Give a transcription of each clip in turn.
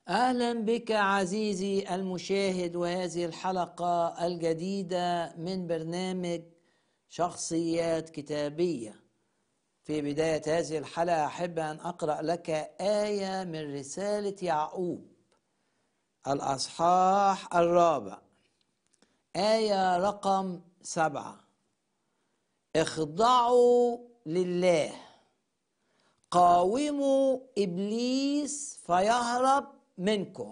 اهلا بك عزيزي المشاهد وهذه الحلقه الجديده من برنامج شخصيات كتابيه في بدايه هذه الحلقه احب ان اقرا لك ايه من رساله يعقوب الاصحاح الرابع ايه رقم سبعه اخضعوا لله قاوموا ابليس فيهرب منكم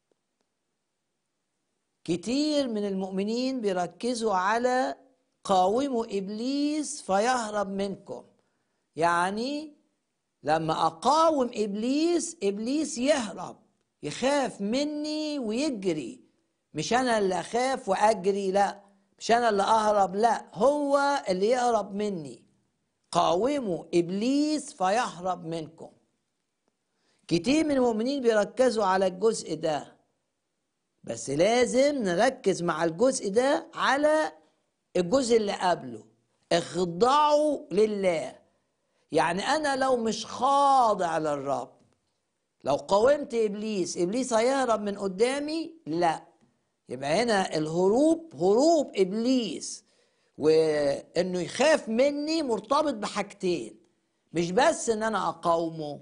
كتير من المؤمنين بيركزوا على قاوموا ابليس فيهرب منكم يعني لما اقاوم ابليس ابليس يهرب يخاف مني ويجري مش انا اللي اخاف واجري لا مش انا اللي اهرب لا هو اللي يهرب مني قاوموا ابليس فيهرب منكم كتير من المؤمنين بيركزوا على الجزء ده بس لازم نركز مع الجزء ده على الجزء اللي قبله اخضعوا لله يعني انا لو مش خاضع للرب لو قاومت ابليس ابليس هيهرب من قدامي لا يبقى هنا الهروب هروب ابليس وانه يخاف مني مرتبط بحاجتين مش بس ان انا اقاومه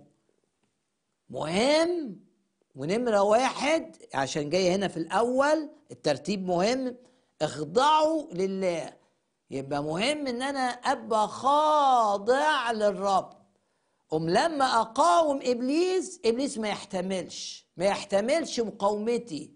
مهم ونمرة واحد عشان جاي هنا في الأول الترتيب مهم اخضعوا لله يبقى مهم ان انا ابقى خاضع للرب ام لما اقاوم ابليس ابليس ما يحتملش ما يحتملش مقاومتي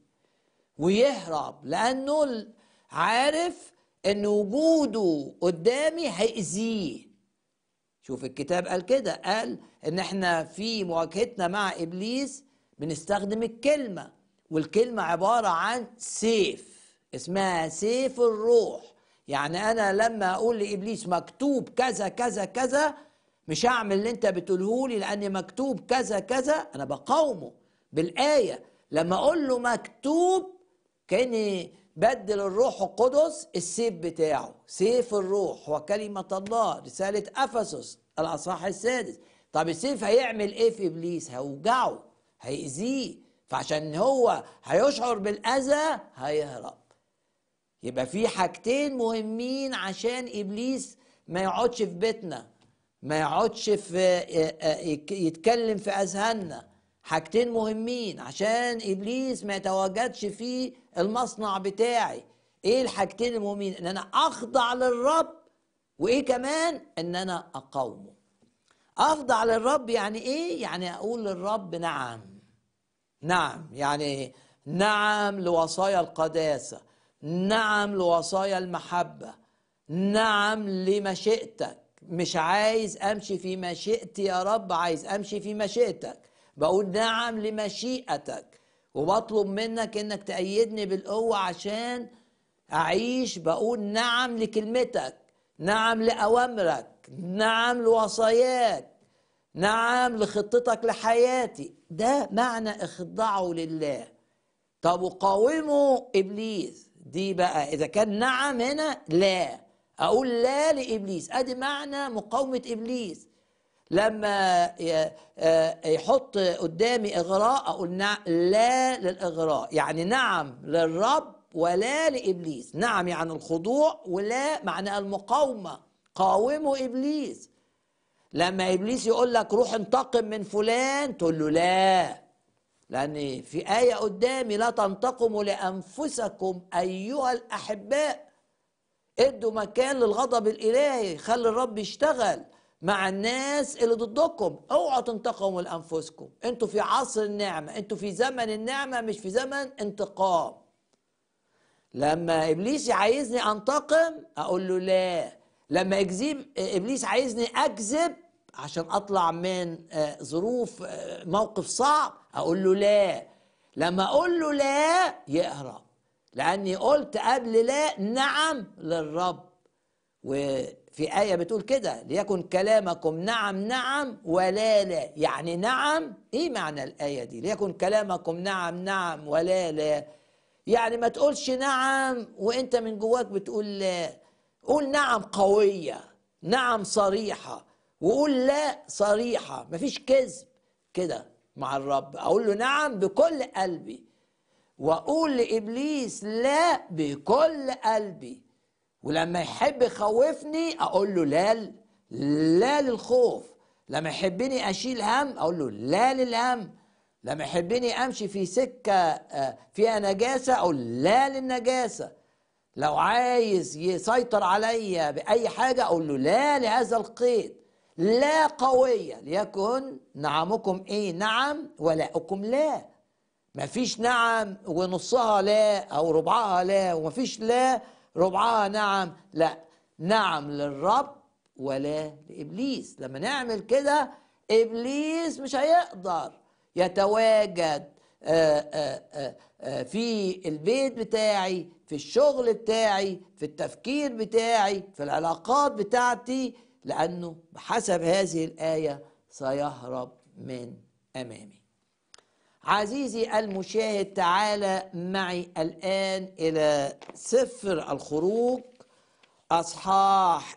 ويهرب لانه عارف ان وجوده قدامي هيأذيه شوف الكتاب قال كده قال ان احنا في مواجهتنا مع ابليس بنستخدم الكلمه والكلمه عباره عن سيف اسمها سيف الروح يعني انا لما اقول لابليس مكتوب كذا كذا كذا مش هعمل اللي انت بتقوله لي لان مكتوب كذا كذا انا بقاومه بالايه لما اقول له مكتوب كاني بدل الروح القدس السيف بتاعه سيف الروح هو كلمة الله رسالة أفسس الأصحاح السادس طب السيف هيعمل إيه في إبليس هيوجعه هيأذيه فعشان هو هيشعر بالأذى هيهرب يبقى في حاجتين مهمين عشان إبليس ما يقعدش في بيتنا ما يقعدش في يتكلم في أذهاننا حاجتين مهمين عشان ابليس ما يتواجدش في المصنع بتاعي ايه الحاجتين المهمين ان انا اخضع للرب وايه كمان ان انا اقاومه اخضع للرب يعني ايه يعني اقول للرب نعم نعم يعني نعم لوصايا القداسه نعم لوصايا المحبه نعم لمشيئتك مش عايز امشي في مشيئتي يا رب عايز امشي في مشيئتك بقول نعم لمشيئتك وبطلب منك انك تأيدني بالقوة عشان اعيش بقول نعم لكلمتك نعم لأوامرك نعم لوصاياك نعم لخطتك لحياتي ده معنى اخضعوا لله طب وقاوموا ابليس دي بقى اذا كان نعم هنا لا اقول لا لابليس ادي معنى مقاومه ابليس لما يحط قدامي اغراء اقول لا للاغراء يعني نعم للرب ولا لابليس نعم يعني الخضوع ولا معنى المقاومه قاوموا ابليس لما ابليس يقول لك روح انتقم من فلان تقول له لا لان في ايه قدامي لا تنتقموا لانفسكم ايها الاحباء ادوا مكان للغضب الالهي خلي الرب يشتغل مع الناس اللي ضدكم اوعوا تنتقموا لانفسكم انتوا في عصر النعمه انتوا في زمن النعمه مش في زمن انتقام لما ابليس عايزني انتقم اقول له لا لما اكذب ابليس عايزني اكذب عشان اطلع من ظروف موقف صعب اقول له لا لما اقول له لا يهرب لاني قلت قبل لا نعم للرب وفي آية بتقول كده ليكن كلامكم نعم نعم ولا لا يعني نعم ايه معنى الآية دي ليكن كلامكم نعم نعم ولا لا يعني ما تقولش نعم وانت من جواك بتقول لا قول نعم قوية نعم صريحة وقول لا صريحة مفيش كذب كده مع الرب اقول له نعم بكل قلبي واقول لابليس لا بكل قلبي ولما يحب يخوفني اقول له لا لا للخوف لما يحبني اشيل هم اقول له لا للهم لما يحبني امشي في سكه آه، فيها نجاسه اقول لا للنجاسه لو عايز يسيطر عليا باي حاجه اقول له لا لهذا القيد لا قويه ليكن نعمكم ايه نعم ولاؤكم لا مفيش نعم ونصها لا او ربعها لا ومفيش لا ربعها نعم لا نعم للرب ولا لابليس لما نعمل كده ابليس مش هيقدر يتواجد آه، آه، آه، في البيت بتاعي في الشغل بتاعي في التفكير بتاعي في العلاقات بتاعتي لانه بحسب هذه الايه سيهرب من امامي عزيزي المشاهد تعال معي الآن إلى سفر الخروج أصحاح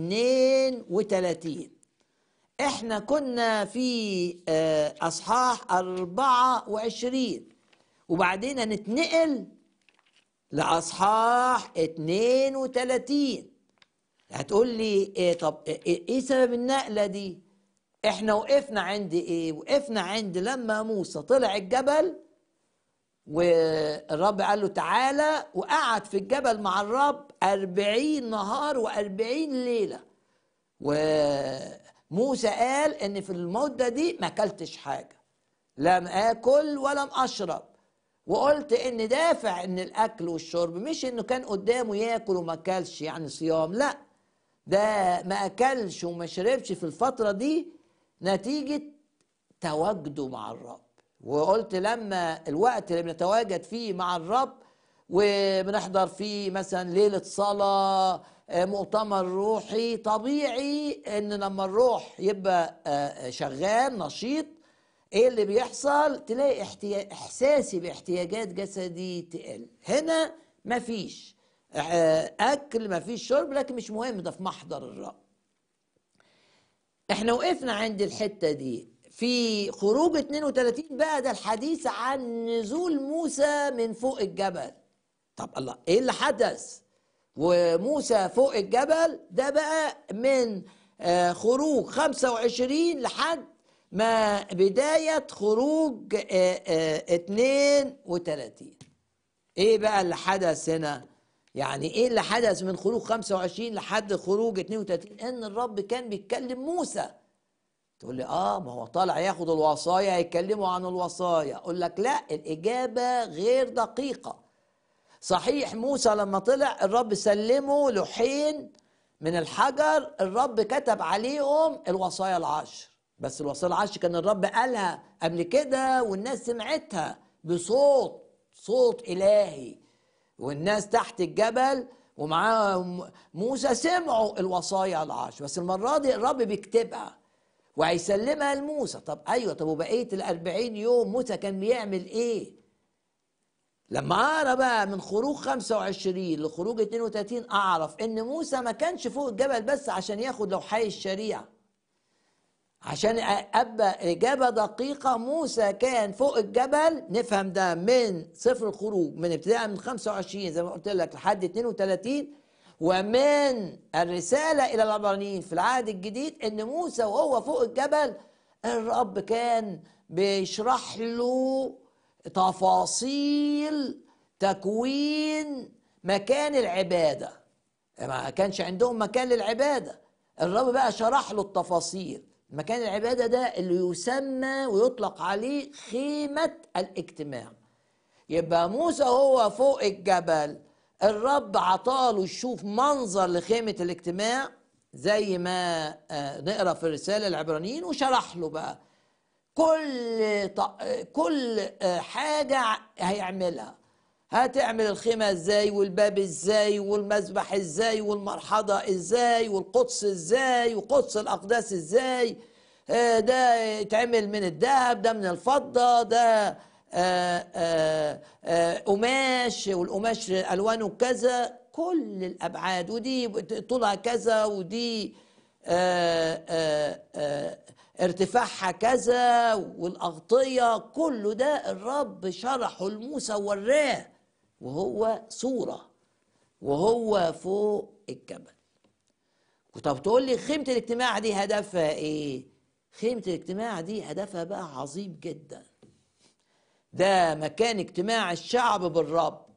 32 احنا كنا في آه، أصحاح 24 وبعدين هنتنقل لأصحاح 32 هتقول لي إيه طب إيه, إيه سبب النقلة دي؟ احنا وقفنا عند ايه وقفنا عند لما موسى طلع الجبل والرب قال له تعالى وقعد في الجبل مع الرب أربعين نهار وأربعين ليلة وموسى قال ان في المدة دي ما اكلتش حاجة لم اكل ولم اشرب وقلت ان دافع ان الاكل والشرب مش انه كان قدامه ياكل وما اكلش يعني صيام لا ده ما اكلش وما شربش في الفترة دي نتيجة تواجده مع الرب وقلت لما الوقت اللي بنتواجد فيه مع الرب وبنحضر فيه مثلا ليلة صلاة آه، مؤتمر روحي طبيعي ان لما الروح يبقى آه، شغال نشيط ايه اللي بيحصل تلاقي احساسي باحتياجات جسدي تقل هنا مفيش آه، اكل مفيش شرب لكن مش مهم ده في محضر الرب احنا وقفنا عند الحتة دي في خروج 32 بقى ده الحديث عن نزول موسى من فوق الجبل طب الله ايه اللي حدث وموسى فوق الجبل ده بقى من آه، خروج 25 لحد ما بداية خروج 32 آه، آه، ايه بقى اللي حدث هنا يعني ايه اللي حدث من خروج 25 لحد خروج 32 ان الرب كان بيتكلم موسى تقول لي اه ما هو طالع ياخد الوصايا هيكلموا عن الوصايا اقول لك لا الاجابه غير دقيقه صحيح موسى لما طلع الرب سلمه لوحين من الحجر الرب كتب عليهم الوصايا العشر بس الوصايا العشر كان الرب قالها قبل كده والناس سمعتها بصوت صوت الهي والناس تحت الجبل ومعاه موسى سمعوا الوصايا العشر بس المرة دي الرب بيكتبها وهيسلمها لموسى طب ايوه طب وبقيه الأربعين يوم موسى كان بيعمل ايه لما اقرا بقى من خروج 25 لخروج 32 اعرف ان موسى ما كانش فوق الجبل بس عشان ياخد لوحي الشريعه عشان ابقى اجابه دقيقه موسى كان فوق الجبل نفهم ده من سفر الخروج من ابتداء من 25 زي ما قلت لك لحد 32 ومن الرساله الى العبرانيين في العهد الجديد ان موسى وهو فوق الجبل الرب كان بيشرح له تفاصيل تكوين مكان العباده ما كانش عندهم مكان للعباده الرب بقى شرح له التفاصيل مكان العبادة ده اللي يسمى ويطلق عليه خيمة الاجتماع يبقى موسى هو فوق الجبل الرب عطاله يشوف منظر لخيمة الاجتماع زي ما آه، نقرا في الرسالة العبرانيين وشرح له بقى كل كل آه، حاجة هيعملها هتعمل الخيمة ازاي والباب ازاي والمذبح ازاي والمرحضة ازاي والقدس ازاي وقدس الأقداس ازاي آه ده يتعمل من الذهب ده من الفضة ده آه، آه، قماش والقماش ألوانه كذا كل الأبعاد ودي طولها كذا ودي آه، آه، آه، ارتفاعها كذا والأغطية كله ده الرب شرحه لموسى ووراه وهو صورة وهو فوق الجبل طب تقول لي خيمة الاجتماع دي هدفها ايه؟ خيمة الاجتماع دي هدفها بقى عظيم جدا ده مكان اجتماع الشعب بالرب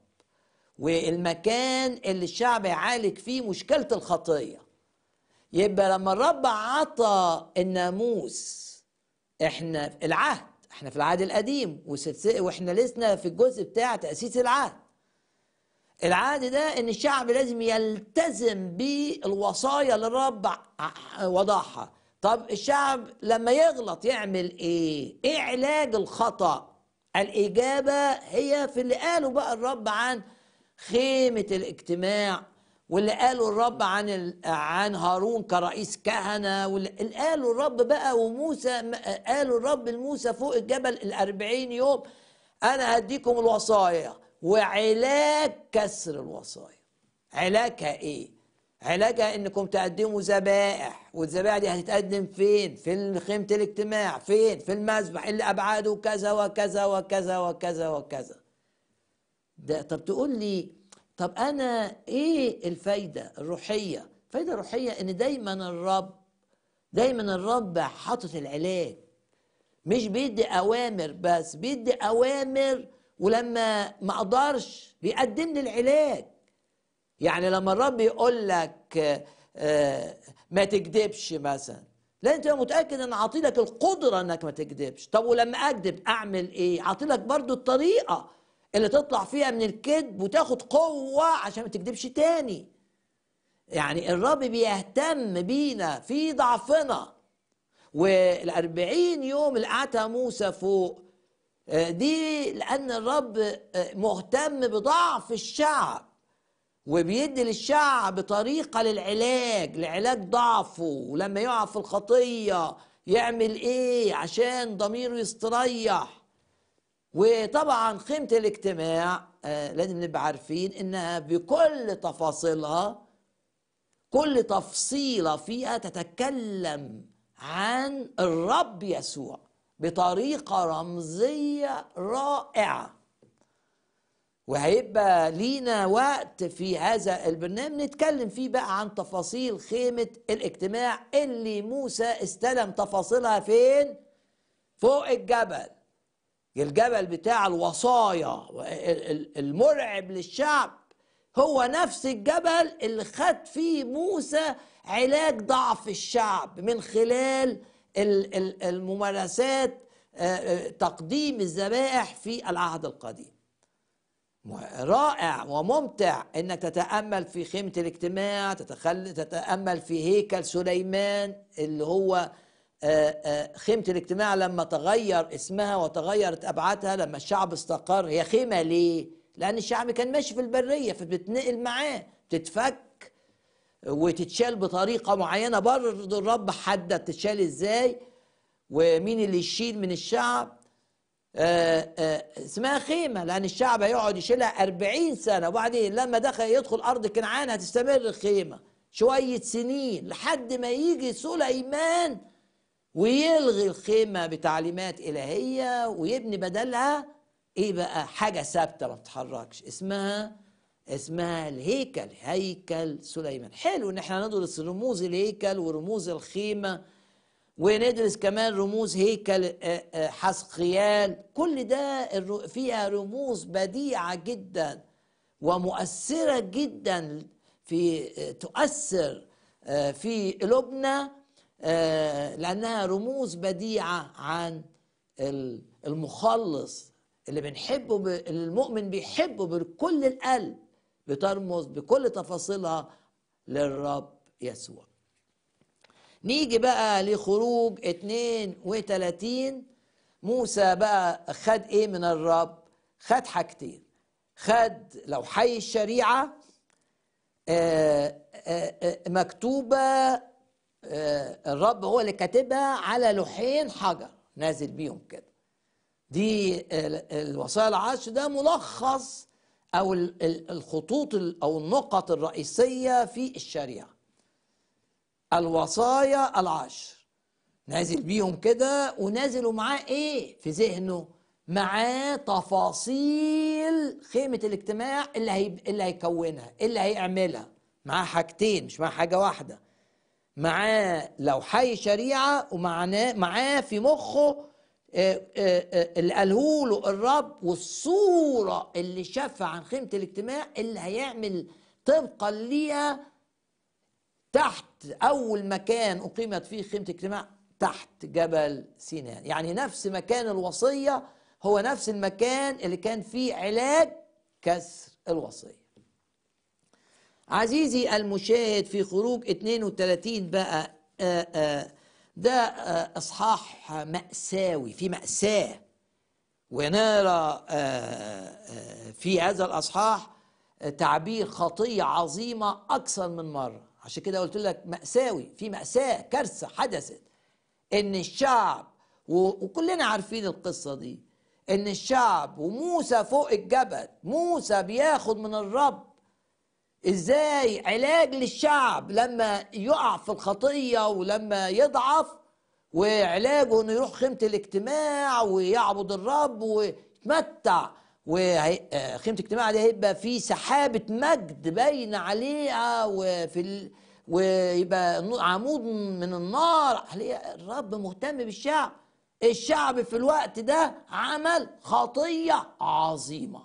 والمكان اللي الشعب يعالج فيه مشكلة الخطية يبقى لما الرب عطى الناموس احنا في العهد احنا في العهد القديم واحنا لسنا في الجزء بتاع تأسيس العهد العهد ده ان الشعب لازم يلتزم بالوصايا اللي الرب وضعها طب الشعب لما يغلط يعمل ايه ايه علاج الخطأ الإجابة هي في اللي قاله بقى الرب عن خيمة الاجتماع واللي قاله الرب عن عن هارون كرئيس كهنة واللي قاله الرب بقى وموسى قالوا الرب لموسى فوق الجبل الأربعين يوم أنا هديكم الوصايا وعلاج كسر الوصايا علاجها إيه؟ علاجها انكم تقدموا ذبائح والذبائح دي هتتقدم فين في خيمه الاجتماع فين في المذبح اللي ابعاده كذا وكذا وكذا وكذا وكذا ده طب تقول لي طب انا ايه الفايده الروحيه الفايده الروحيه ان دايما الرب دايما الرب حاطط العلاج مش بيدي اوامر بس بيدي اوامر ولما ما اقدرش بيقدم لي العلاج يعني لما الرب يقول لك آه، ما تكذبش مثلا لا انت متاكد ان اعطي لك القدره انك ما تكذبش طب ولما اكذب اعمل ايه اعطي لك برضو الطريقه اللي تطلع فيها من الكذب وتاخد قوه عشان ما تكذبش تاني يعني الرب بيهتم بينا في ضعفنا والأربعين يوم اللي قعدها موسى فوق آه، دي لأن الرب آه، مهتم بضعف الشعب وبيدي للشعب طريقة للعلاج لعلاج ضعفه ولما يقع في الخطية يعمل ايه عشان ضميره يستريح وطبعا قيمة الاجتماع آه لازم نبقى عارفين انها بكل تفاصيلها كل تفصيلة فيها تتكلم عن الرب يسوع بطريقة رمزية رائعة وهيبقى لينا وقت في هذا البرنامج نتكلم فيه بقى عن تفاصيل خيمة الاجتماع اللي موسى استلم تفاصيلها فين فوق الجبل الجبل بتاع الوصايا المرعب للشعب هو نفس الجبل اللي خد فيه موسى علاج ضعف الشعب من خلال الممارسات آه، آه، تقديم الذبائح في العهد القديم رائع وممتع انك تتامل في خيمه الاجتماع تتخل... تتامل في هيكل سليمان اللي هو آه، آه، خيمه الاجتماع لما تغير اسمها وتغيرت ابعادها لما الشعب استقر هي خيمه ليه؟ لان الشعب كان ماشي في البريه فبتنقل معاه تتفك وتتشال بطريقه معينه برضه الرب حدد تتشال ازاي ومين اللي يشيل من الشعب آه، آه، اسمها خيمة لأن الشعب هيقعد يشيلها أربعين سنة وبعدين لما دخل يدخل أرض كنعان هتستمر الخيمة شوية سنين لحد ما يجي سليمان ويلغي الخيمة بتعليمات إلهية ويبني بدلها إيه بقى حاجة ثابتة ما بتتحركش اسمها اسمها الهيكل هيكل سليمان حلو ان احنا ندرس رموز الهيكل ورموز الخيمه وندرس كمان رموز هيكل آه، آه، حسقيال كل ده فيها رموز بديعة جدا ومؤثرة جدا في آه، تؤثر في قلوبنا لأنها رموز بديعة عن المخلص اللي بنحبه اللي المؤمن بيحبه بكل القلب بترمز بكل تفاصيلها للرب يسوع نيجي بقى لخروج 32 موسى بقى خد ايه من الرب خد حاجتين خد لو حي الشريعة آه، آه، آه، مكتوبة الرب هو اللي كاتبها على لوحين حجر نازل بيهم كده دي الوصايا العشر ده ملخص او الخطوط او النقط الرئيسيه في الشريعه الوصايا العشر نازل بيهم كده ونازل ومعاه ايه في ذهنه معاه تفاصيل خيمة الاجتماع اللي هي اللي هيكونها اللي هيعملها معاه حاجتين مش معاه حاجة واحدة معاه لوحي شريعة ومعاه معاه في مخه آه، آه، آه، اللي قاله له الرب والصورة اللي شافها عن خيمة الاجتماع اللي هيعمل طبقا ليها تحت أول مكان أقيمت فيه خيمة الاجتماع تحت جبل سيناء يعني نفس مكان الوصية هو نفس المكان اللي كان فيه علاج كسر الوصية عزيزي المشاهد في خروج 32 بقى آآ آآ ده آآ اصحاح مأساوي في مأساة ونرى في هذا الاصحاح تعبير خطية عظيمة أكثر من مرة عشان كده قلت لك مأساوي في مأساة كارثة حدثت إن الشعب وكلنا عارفين القصة دي إن الشعب وموسى فوق الجبل موسى بياخد من الرب ازاي علاج للشعب لما يقع في الخطيه ولما يضعف وعلاجه انه يروح خيمه الاجتماع ويعبد الرب ويتمتع وخيمه الاجتماع دي هيبقى في سحابه مجد باينه عليها وفي ال... ويبقى عمود من النار الرب مهتم بالشعب الشعب في الوقت ده عمل خطيه عظيمه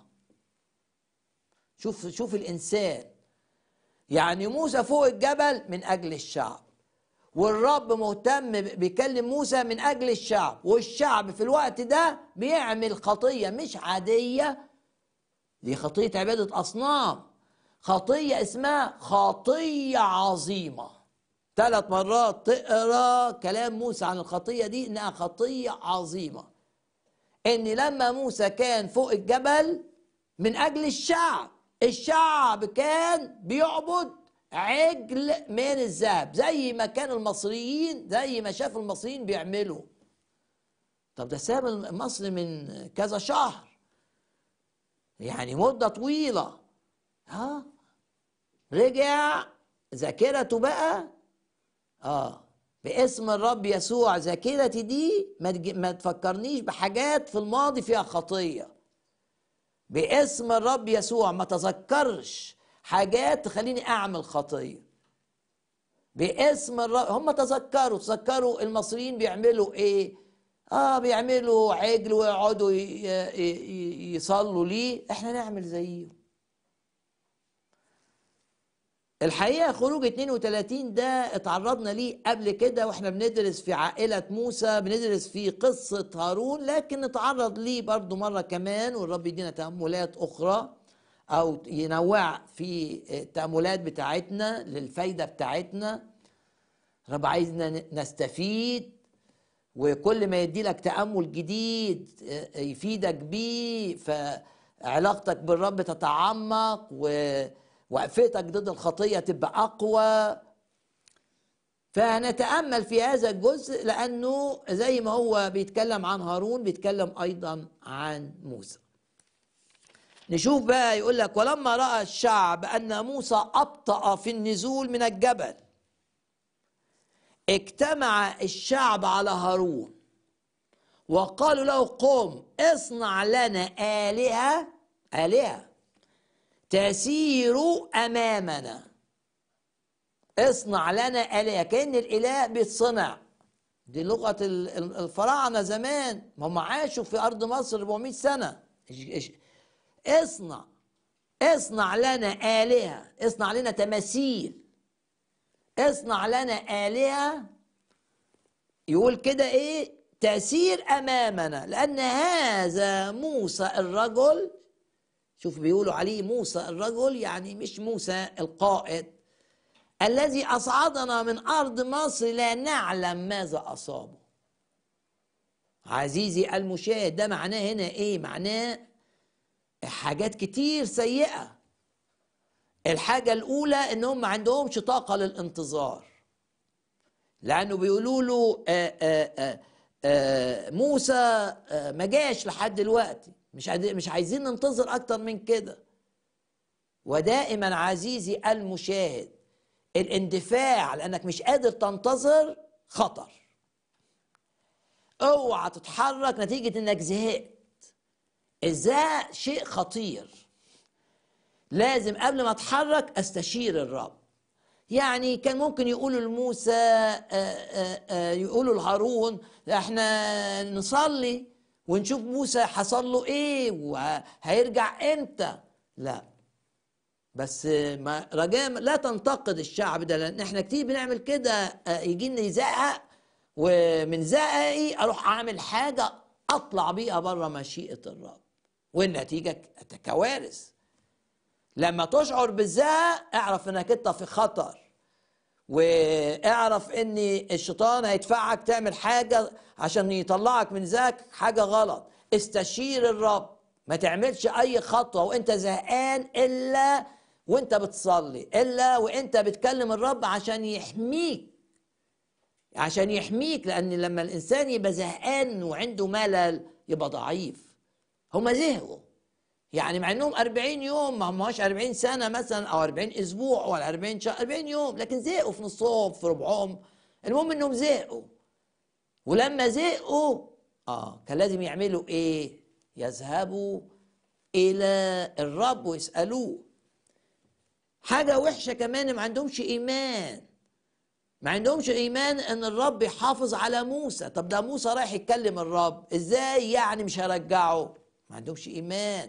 شوف شوف الانسان يعني موسى فوق الجبل من اجل الشعب والرب مهتم بيكلم موسى من اجل الشعب والشعب في الوقت ده بيعمل خطيه مش عاديه دي خطيه عباده اصنام خطيه اسمها خطيه عظيمه ثلاث مرات تقرا كلام موسى عن الخطيه دي انها خطيه عظيمه ان لما موسى كان فوق الجبل من اجل الشعب الشعب كان بيعبد عجل من الذهب زي ما كان المصريين زي ما شاف المصريين بيعملوا طب ده ساب مصر من كذا شهر يعني مدة طويلة ها رجع ذاكرته بقى اه باسم الرب يسوع ذاكرتي دي ما تفكرنيش بحاجات في الماضي فيها خطيه باسم الرب يسوع ما تذكرش حاجات تخليني اعمل خطيه باسم الرب هم تذكروا تذكروا المصريين بيعملوا ايه اه بيعملوا عجل ويقعدوا يصلوا ليه احنا نعمل زيهم الحقيقه خروج 32 ده اتعرضنا ليه قبل كده واحنا بندرس في عائله موسى بندرس في قصه هارون لكن نتعرض ليه برضو مره كمان والرب يدينا تاملات اخرى او ينوع في التاملات بتاعتنا للفايده بتاعتنا الرب عايزنا نستفيد وكل ما يدي لك تامل جديد يفيدك بيه فعلاقتك بالرب تتعمق و وقفتك ضد الخطيه تبقى اقوى فنتامل في هذا الجزء لانه زي ما هو بيتكلم عن هارون بيتكلم ايضا عن موسى نشوف بقى يقول لك ولما راى الشعب ان موسى ابطا في النزول من الجبل اجتمع الشعب على هارون وقالوا له قم اصنع لنا الهه الهه تسير امامنا اصنع لنا اله كان الاله بيتصنع دي لغه الفراعنه زمان هم عاشوا في ارض مصر 400 سنه اصنع اصنع لنا الهه اصنع لنا تماثيل اصنع لنا الهه يقول كده ايه تسير امامنا لان هذا موسى الرجل شوف بيقولوا عليه موسى الرجل يعني مش موسى القائد الذي أصعدنا من أرض مصر لا نعلم ماذا أصابه عزيزي المشاهد ده معناه هنا إيه معناه حاجات كتير سيئة الحاجة الأولى إنهم ما عندهمش طاقة للانتظار لأنه بيقولوا له آآ آآ آآ موسى ما جاش لحد دلوقتي مش مش عايزين ننتظر اكتر من كده ودائما عزيزي المشاهد الاندفاع لانك مش قادر تنتظر خطر اوعى تتحرك نتيجه انك زهقت الزهق شيء خطير لازم قبل ما اتحرك استشير الرب يعني كان ممكن يقولوا لموسى آه، آه، آه، يقولوا لهارون احنا نصلي ونشوف موسى حصل له ايه وهيرجع امتى لا بس ما رجاء لا تنتقد الشعب ده لان احنا كتير بنعمل كده يجي لنا يزعق ومن زعقي اروح اعمل حاجه اطلع بيها بره مشيئه الرب والنتيجه كوارث لما تشعر بالزهق اعرف انك انت في خطر واعرف ان الشيطان هيدفعك تعمل حاجه عشان يطلعك من ذاك حاجه غلط استشير الرب ما تعملش اي خطوه وانت زهقان الا وانت بتصلي الا وانت بتكلم الرب عشان يحميك عشان يحميك لان لما الانسان يبقى زهقان وعنده ملل يبقى ضعيف هما زهقوا يعني مع انهم 40 يوم ما هماش 40 سنه مثلا او 40 اسبوع ولا 40 شهر 40 يوم لكن زهقوا في نصهم في ربعهم المهم انهم زهقوا ولما زهقوا اه كان لازم يعملوا ايه يذهبوا الى الرب ويسالوه حاجه وحشه كمان ما عندهمش ايمان ما عندهمش ايمان ان الرب يحافظ على موسى طب ده موسى رايح يتكلم الرب ازاي يعني مش هرجعه ما عندهمش ايمان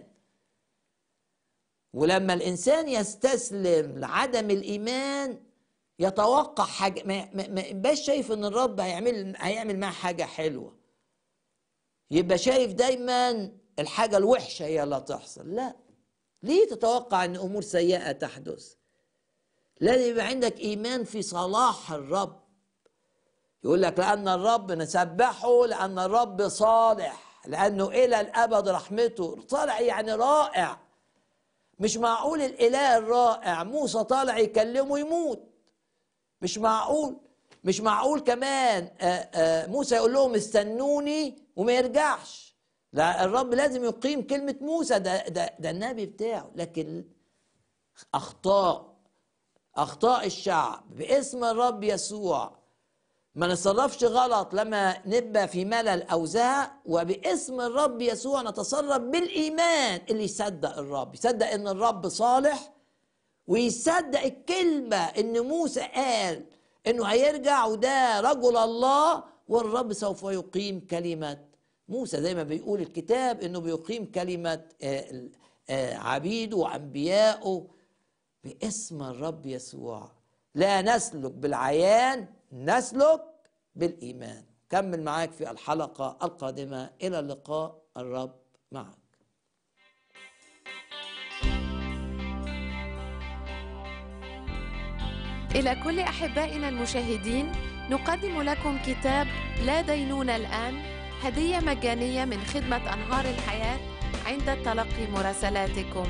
ولما الانسان يستسلم لعدم الايمان يتوقع حاجه ما يبقاش شايف ان الرب هيعمل هيعمل معاه حاجه حلوه يبقى شايف دايما الحاجه الوحشه هي اللي هتحصل لا ليه تتوقع ان امور سيئه تحدث لازم يبقى عندك ايمان في صلاح الرب يقول لك لان الرب نسبحه لان الرب صالح لانه الى الابد رحمته صالح يعني رائع مش معقول الاله الرائع موسى طالع يكلمه يموت مش معقول مش معقول كمان آآ آآ موسى يقول لهم استنوني وما يرجعش لا الرب لازم يقيم كلمة موسى ده, ده, ده النبي بتاعه لكن أخطاء أخطاء الشعب باسم الرب يسوع ما نتصرفش غلط لما نبقى في ملل او زهق وباسم الرب يسوع نتصرف بالايمان اللي يصدق الرب يصدق ان الرب صالح ويصدق الكلمه ان موسى قال انه هيرجع وده رجل الله والرب سوف يقيم كلمه موسى زي ما بيقول الكتاب انه بيقيم كلمه آه، آه، عبيده وانبيائه باسم الرب يسوع لا نسلك بالعيان نسلك بالإيمان كمل معاك في الحلقة القادمة إلى اللقاء الرب معك إلى كل أحبائنا المشاهدين نقدم لكم كتاب لا دينون الآن هدية مجانية من خدمة أنهار الحياة عند تلقي مراسلاتكم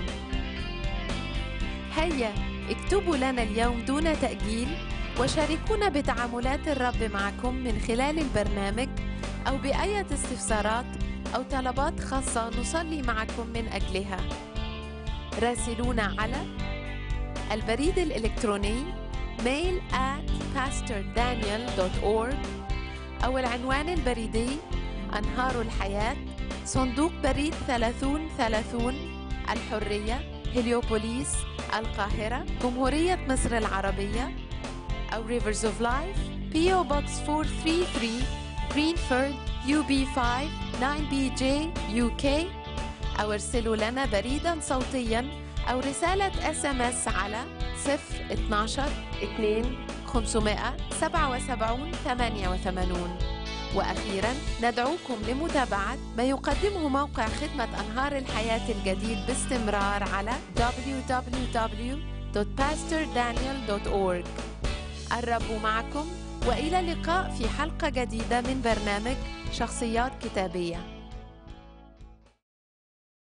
هيا اكتبوا لنا اليوم دون تأجيل وشاركونا بتعاملات الرب معكم من خلال البرنامج أو بأية استفسارات أو طلبات خاصة نصلي معكم من أجلها راسلونا على البريد الإلكتروني mail at pastordaniel.org أو العنوان البريدي أنهار الحياة صندوق بريد 3030 الحرية هليوبوليس القاهرة جمهورية مصر العربية أو Rivers of Life PO Box 433 Greenford UB5 9BJ UK أو ارسلوا لنا بريدا صوتيا أو رسالة اس ام اس على 012 2 577 88 وأخيرا ندعوكم لمتابعة ما يقدمه موقع خدمة أنهار الحياة الجديد باستمرار على www.pastordaniel.org الرب معكم والى اللقاء في حلقه جديده من برنامج شخصيات كتابيه